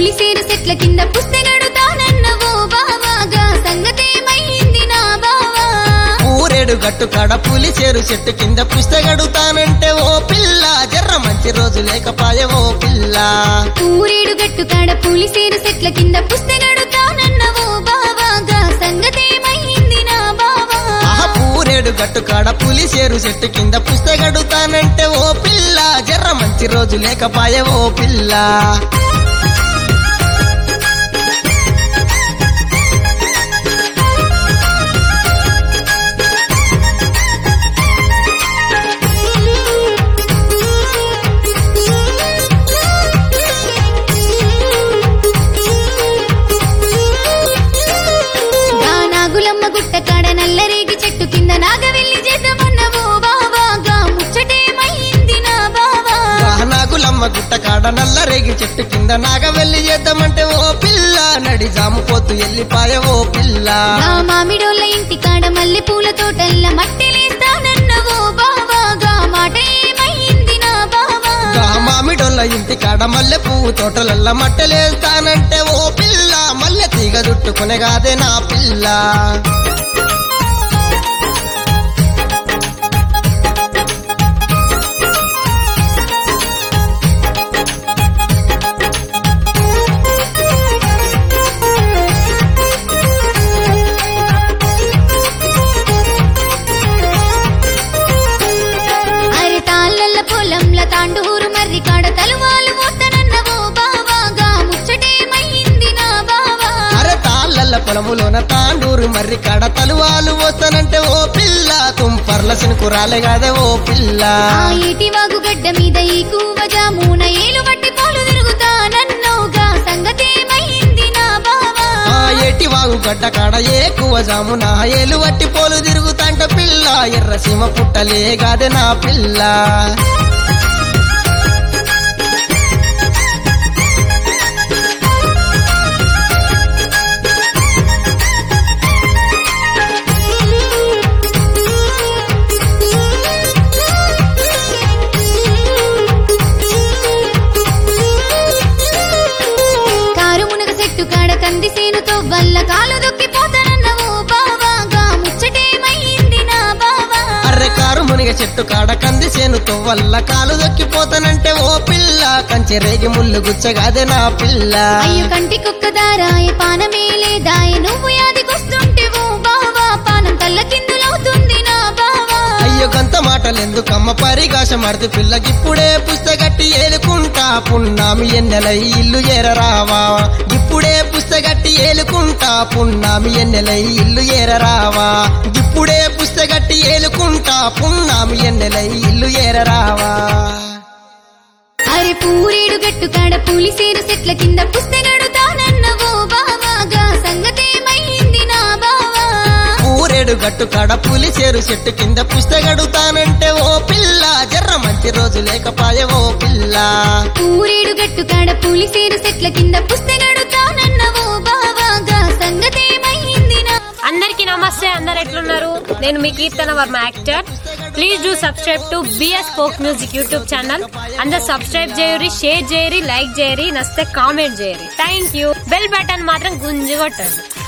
పులిసేరు చెట్ల కింద పుస్తెగడుతానన్నవో బావాగా సంగతేమైంది నా బావా ఊరేడు గట్టు కాడ పులిచేరు చెట్టు కింద పుస్తగడుతానంటే ఓ పిల్ల జర్ర మంచి రోజు లేకపాయే ఓ పిల్ల ఊరేడు గట్టు కాడ పులిసేరు చెట్ల కింద పుస్తెగడుతానన్నవో బావాగా సంగతేమైంది నా బావా ఆహ ఊరేడు గట్టు కాడ పులిచేరు చెట్టు కింద పుస్తగడుతానంటే ఓ పిల్ల జర్ర మంచి రోజు లేకపాయే ఓ పిల్ల గా నాగులమ్మ గుట్ట కాడ నల్లరేగి చెట్టు కింద నాగవెల్లి చేద్దామన్నవో బావాగా ముచ్చటేమైంది నా బావా నాగులమ్మ గుట్ట కాడ నల్లరేగి చెట్టు కింద నాగ వెళ్ళి చేద్దామంటే ఓ పిల్ల నడి జాముపోతు ఎల్లిపాయ ఓ పిల్ల గా మామిడోళ్ళ ఇంటి కాడ మల్లె పూల తోటల్ల మట్టిలేస్తానన్నవో బావాగా మాట ఏమైంది నా బావా గా మామిడోళ్ళ ఇంటి కాడ మల్లె పువ్వు తోటలల్ల మట్టలేస్తానంటే ఓ పిల్ల మల్లె తీగ చుట్టుకునే కాదే నా పిల్ల అరే తాళ్ళల్ల పొలంల తాండూరు మర్రి కాడ తలువాలు పోతానన్నవో బావాగా ముచ్చటేమైంది నా బావా అరే తాళ్ళల్ల పొలములోన తాండూరు మర్రి కాడ తలువాలు వస్తానంటే ఓ పిల్ల తుంపర్ల సినుకు రాలే కాదే ఓ పిల్ల ఆ ఏటి వాగు గడ్డ మీద ఈ కూవ జామున ఏలు బట్టి పోలు తిరుగుతానన్నోగా సంగతేమైంది నా బావా ఆ ఏటి వాగు గడ్డ కాడ ఏకువ జామున ఏలు వట్టి పోలు తిరుగుతాంట పిల్ల ఎర్ర సీమ పుట్టలే గాదే నా పిల్ల కారు మునగ చెట్టు కాడ కంది సేనుతో వల్ల కాలు దొక్కిపోతానన్నవో బావాగా ముచ్చటేమైంది నా బావా అర్రె కారు మునిగ చెట్టు కాడ కంది చేనుతో వల్ల కాలు దొక్కిపోతానంటే ఓ పిల్ల కంచె రేగి ముళ్ళు గుచ్చగాదే నా పిల్ల అయ్యో కంటికొక్క దారాయ పానమేలే దాయ నువ్వు యాదికొస్తుంటేవో బావా పానం తల్ల కిందులవుతుంది నా బావా అయ్యో గంత మాటలెందుకమ్మ పరిగాశ మడితే పిల్లకిప్పుడే పుస్తగట్టి ఏలుకుంటా పున్నామి ఎన్నెలై ఇల్లు ఏరరావా ఇప్పుడే పుస్తగట్టి ఏలుకుంటా పున్నామి ఎన్నెలై ఇల్లు ఏరరావా ఇప్పుడే పుస్తగట్టి ఏలుకుంటా పున్నామి ఎన్నెలై ఇల్లు ఏరరావా అరే పూరేడు గట్టు కాడ పులిసేరు చెట్ల కింద పుస్తెగడుతానన్నవో బావాగా సంగతేమైంది నా బావా ఊరేడు గట్టు కాడ పులిసేరు చెట్టు కింద పుస్తగడుతానంటే ఓ పిల్ల జర్ర మంచి రోజు లేకపాయే ఓ పిల్ల పూరేడు గట్టు కాడ పులిసేరు చెట్ల కింద పుస్తెగడుతానన్నవో బావాగా సంగతేమైంది నా అందరికీ నమస్తే అందరు ఎట్లున్నారు నేను మీ Keerthana Varma actor please do subscribe to BS folk music YouTube channel అందరు సబ్స్క్రైబ్ చేయరి షేర్ చేయరి లైక్ చేయరి నస్తే కామెంట్ చేయరి థ్యాంక్ యూ బెల్ బటన్ మాత్రం గుంజి కొట్టండి